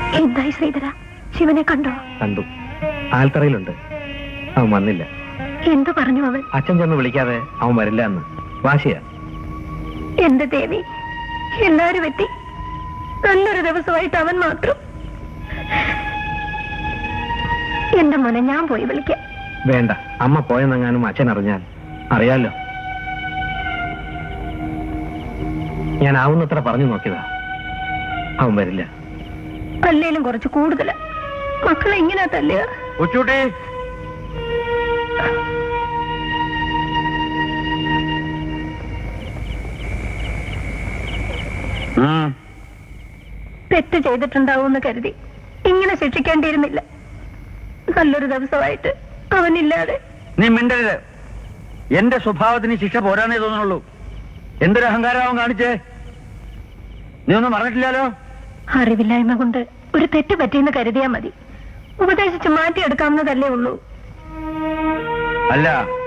എന്തായി ശ്രീധര ശിവനെ കണ്ടോ കണ്ടു ആൽത്തറയിലുണ്ട് അവൻ വന്നില്ല എന്തു പറഞ്ഞു അവൻ അച്ഛൻ ചെന്ന് വിളിക്കാതെ അവൻ വരില്ല എന്ന് വാശിയാ എന്റെ ദേവി എല്ലാരും എത്തി നല്ലൊരു ദിവസമായിട്ട് അവൻ മാത്രം എന്റെ മോനെ ഞാൻ പോയി വിളിക്കാം വേണ്ട അമ്മ പോയെന്നെങ്ങാനും അച്ഛൻ അറിഞ്ഞാൽ അറിയാലോ ഞാൻ ആവുന്നത്ര പറഞ്ഞു നോക്കിയതാ അവൻ വരില്ല അല്ലേലും കുറച്ച് കൂടുതലാ മക്കളെ ഇങ്ങനെ തല്ലുക ഉച്ചൂട്ടി തെറ്റ് ചെയ്തിട്ടുണ്ടാവുമെന്ന് കരുതി ഇങ്ങനെ ശിക്ഷിക്കേണ്ടിയിരുന്നില്ല നല്ലൊരു ദിവസമായിട്ട് അവനില്ലാതെ നീ മിണ്ടരുത് എന്റെ സ്വഭാവത്തിന് ശിക്ഷ പോരാനേ തോന്നുള്ളൂ എന്തൊരു അഹങ്കാരമാവും കാണിച്ചേ നീ ഒന്നും പറഞ്ഞിട്ടില്ലല്ലോ അറിവില്ലായ്മ കൊണ്ട് ഒരു തെറ്റ് പറ്റിയെന്ന് കരുതിയാ മതി ഉപദേശിച്ച് മാറ്റിയെടുക്കാവുന്നതല്ലേ ഉള്ളൂ അല്ല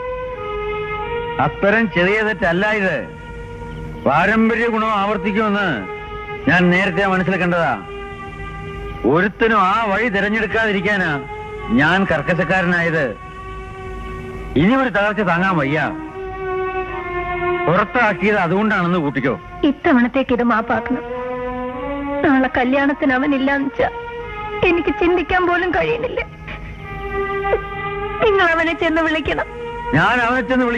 അത്തരം ചെറിയ തെറ്റല്ല ഇത് പാരമ്പര്യ ഗുണം ആവർത്തിക്കുമെന്ന് ഞാൻ നേരത്തെ മനസ്സിലാക്കേണ്ടതാ ഒരുത്തനും ആ വഴി തിരഞ്ഞെടുക്കാതിരിക്കാനാ ഞാൻ കർക്കശക്കാരനായത് ഇനി ഒരു തകർച്ച താങ്ങാൻ വയ്യ പുറത്താക്കിയത് അതുകൊണ്ടാണെന്ന് കൂട്ടിക്കോ ഇത്തവണത്തേക്ക് ഇത് മാപ്പാക്കണം നാളെ കല്യാണത്തിന് അവനില്ലാന്ന് വെച്ചാ എനിക്ക് ചിന്തിക്കാൻ പോലും കഴിയുന്നില്ല നിങ്ങൾ അവനെ ചെന്ന് വിളിക്കണം ഞാൻ അവനെ ചെന്ന് വിളി